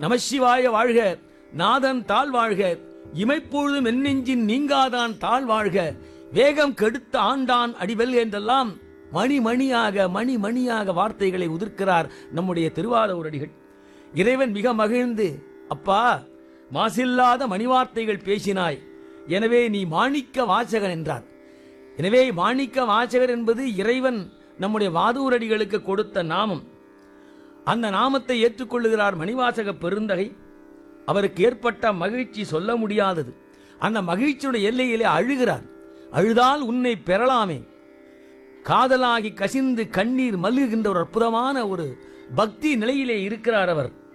நமசிவாய வாழ்க நாதன் தாழ் வாழ்க இமைப்பொழுதும் என்னெஞ்சின் நீங்காதான் தாழ் வாழ்க வேகம் கெடுத்த ஆண்டான் அடிவெல் என்றெல்லாம் மணி மணியாக மணி மணியாக வார்த்தைகளை உதிர்க்கிறார் நம்முடைய திருவாரூரடிகள் இறைவன் மிக மகிழ்ந்து அப்பா மாசில்லாத மணிவார்த்தைகள் பேசினாய் எனவே நீ மாணிக்க வாசகன் என்றார் எனவே மாணிக்க வாசகர் என்பது இறைவன் நம்முடைய வாதூரடிகளுக்கு கொடுத்த நாமம் அந்த நாமத்தை ஏற்றுக்கொள்ளுகிறார் மணிவாசக பெருந்தகை அவருக்கு ஏற்பட்ட மகிழ்ச்சி சொல்ல முடியாதது அந்த மகிழ்ச்சியுடைய எல்லையிலே அழுகிறார் அழுதால் உன்னை பெறலாமே காதலாகி கசிந்து கண்ணீர் மல்குகின்ற ஒரு அற்புதமான ஒரு பக்தி நிலையிலே இருக்கிறார் அவர்